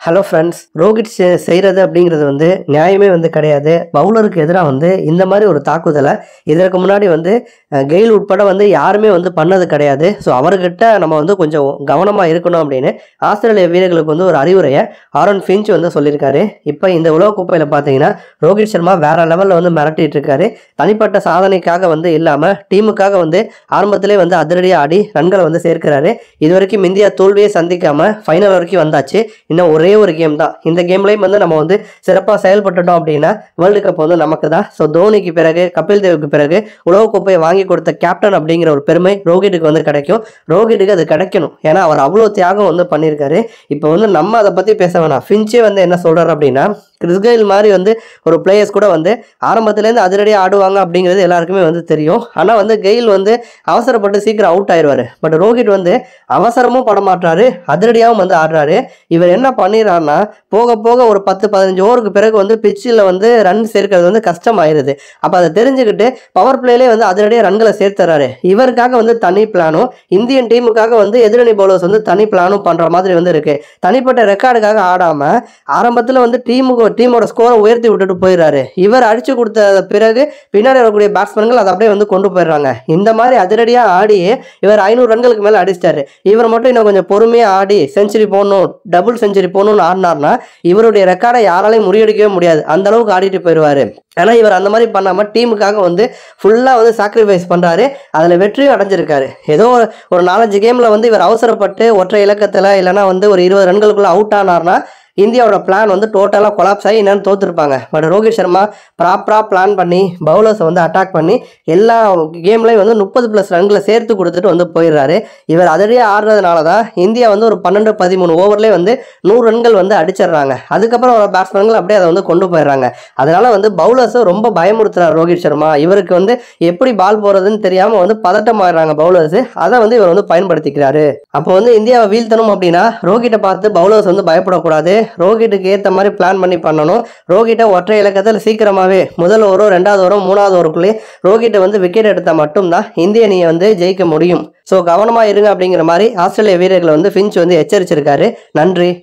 hello friends Rohit செ- செய்றது அப்படிங்கிறது வந்து நியாயமே வந்து கிடையாது பவுலருக்கு எதிராக வந்து இந்த மாதிரி ஒரு தாக்குதலை இதற்கு முன்னாடி வந்து அஹ், கெயில் உட்பட வந்து யாருமே வந்து பண்ணது கிடையாது ஸோ அவர்கிட்ட நம்ம வந்து கொஞ்சம் கவனமாக இருக்கணும் அப்படின்னு ஆஸ்திரேலிய வீரர்களுக்கு வந்து ஒரு அறிவுரையை ஆரோன் ஃபின்ச் வந்து சொல்லியிருக்காரு இப்போ இந்த உலகக்கோப்பையில் பார்த்தீங்கன்னா ரோஹித் சர்மா வேற லெவலில் வந்து மிரட்டிட்டு இருக்காரு தனிப்பட்ட சாதனைக்காக வந்து இல்லாமல் டீமுக்காக வந்து ஆரம்பத்திலே வந்து அதிரடியாக ஆடி ரன்களை வந்து சேர்க்கிறாரு இது வரைக்கும் இந்தியா தோல்வியை சந்திக்காம ஃபைனல் வரைக்கும் வந்தாச்சு இன்னும் ஒரே ஒரு கேம் தான் இந்த கேம்லேயும் வந்து நம்ம வந்து சிறப்பாக செயல்பட்டுட்டோம் அப்படின்னா வேர்ல்டு கப் வந்து நமக்கு தான் ஸோ தோனிக்கு பிறகு கபில் தேவுக்கு பிறகு உலகக்கோப்பையை வாங்கி கொடுத்த கேப்டன் அப்படிங்கிற ஒரு பெருமை ரோஹித்துக்கு வந்து கிடைக்கும் ரோஹித்துக்கு அது கிடைக்கணும் ஏன்னா அவர் அவ்வளோ தியாகம் வந்து பண்ணியிருக்காரு இப்போ வந்து நம்ம அதை பற்றி பேச வேணாம் ஃபின்ச்சே வந்து என்ன சொல்கிறார் அப்படின்னா கிறிஸ்கெயில் மாதிரி வந்து ஒரு பிளேயர்ஸ் கூட வந்து ஆரம்பத்துலேருந்து அதிரடியாக ஆடுவாங்க அப்படிங்கிறது எல்லாருக்குமே வந்து தெரியும் ஆனால் வந்து கெயில் வந்து அவசரப்பட்டு சீக்கிரம் அவுட் ஆயிடுவார் பட் ரோஹித் வந்து அவசரமும் பட மாட்டாரு அதிரடியாகவும் வந்து ஆடுறாரு இவர் என்ன பண்ணிடுறாருன்னா போக போக ஒரு பத்து பதினஞ்சு ஓவருக்கு பிறகு வந்து பிச்சில் வந்து ரன் சேர்க்கிறது வந்து கஷ்டமாயிருது அப்போ அதை தெரிஞ்சுக்கிட்டு பவர் பிளேலே வந்து அதிரடியாக ரன்களை சேர்த்துறாரு இவருக்காக வந்து தனி பிளானும் இந்தியன் டீமுக்காக வந்து எதிரணி பவுலர்ஸ் வந்து தனி பிளானும் பண்ணுற மாதிரி வந்து இருக்கு தனிப்பட்ட ரெக்கார்டுக்காக ஆடாமல் ஆரம்பத்தில் வந்து டீமுக்கு டீமோட ஸ்கோரை உயர்த்தி விட்டுட்டு போயிடுறாரு இவர் அடிச்சு கொடுத்த பிறகு பின்னாடி வரக்கூடிய பேட்ஸ்மேன்கள் அதை அப்படியே வந்து கொண்டு போயிடுறாங்க இந்த மாதிரி அதிரடியாக ஆடி இவர் ஐநூறு ரன்களுக்கு மேலே அடிச்சிட்டாரு இவர் மட்டும் இன்னும் கொஞ்சம் பொறுமையாக ஆடி செஞ்சுரி போடணும் டபுள் செஞ்சுரி போடணும்னு ஆடினார்னா இவருடைய ரெக்கார்டை யாராலையும் முறியடிக்கவே முடியாது அந்த அளவுக்கு ஆடிட்டு போயிடுவாரு ஆனால் இவர் அந்த மாதிரி பண்ணாமல் டீமுக்காக வந்து ஃபுல்லாக வந்து சாக்ரிஃபைஸ் பண்ணுறாரு அதில் வெற்றியும் அடைஞ்சிருக்காரு ஏதோ ஒரு- ஒரு நாலஞ்சு கேமில் வந்து இவர் அவசரப்பட்டு ஒற்றை இலக்கத்தில் இல்லைன்னா வந்து ஒரு இருபது ரன்களுக்குள்ள அவுட் ஆனார்னா இந்தியாவோட பிளான் வந்து டோட்டலாக கொலாப்ஸ் ஆகி என்னன்னு தோத்துருப்பாங்க பட் ரோஹித் சர்மா ப்ராப்பராக பிளான் பண்ணி பவுலர்ஸை வந்து அட்டாக் பண்ணி எல்லா கேம்லையும் வந்து முப்பது ப்ளஸ் ரன்களை சேர்த்து கொடுத்துட்டு வந்து போயிடுறாரு இவர் அதிலேயே ஆடுறதுனால தான் இந்தியா வந்து ஒரு பன்னெண்டு பதிமூணு ஓவர்லேயே வந்து நூறு ரன்கள் வந்து அடிச்சிடுறாங்க அதுக்கப்புறம் வர பேட்ஸ்மேன்கள் அப்படியே அதை வந்து கொண்டு போயிடுறாங்க அதனால வந்து பவுலர்ஸை ரொம்ப பயமுறுத்துறாரு ரோஹித் சர்மா இவருக்கு வந்து எப்படி பால் போறதுன்னு தெரியாம வந்து பதட்டமாயிடுறாங்க பவுலர்ஸ் அதை வந்து இவர் வந்து பயன்படுத்திக்கிறாரு அப்போ வந்து இந்தியாவை வீழ்த்தணும் அப்படின்னா ரோஹிட்டை பார்த்து பவுலர்ஸ் வந்து பயப்படக்கூடாது ரோஹிட்டுக்கு ஏற்ற மாதிரி பிளான் பண்ணி பண்ணணும் ரோஹிட்டை ஒற்றை இலக்கத்தில் சீக்கிரமாவே முதல் ஓவரோ ரெண்டாவது ஓவரோ மூணாவது ஓவருக்குள்ளேயே ரோஹிட்டை வந்து விக்கெட் எடுத்தால் மட்டும்தான் இந்திய அணியை வந்து ஜெயிக்க முடியும் ஸோ கவனமாக இருங்க அப்படிங்கிற மாதிரி ஆஸ்திரேலிய வீரர்களை வந்து ஃபின்ச் வந்து எச்சரிச்சிருக்காரு நன்றி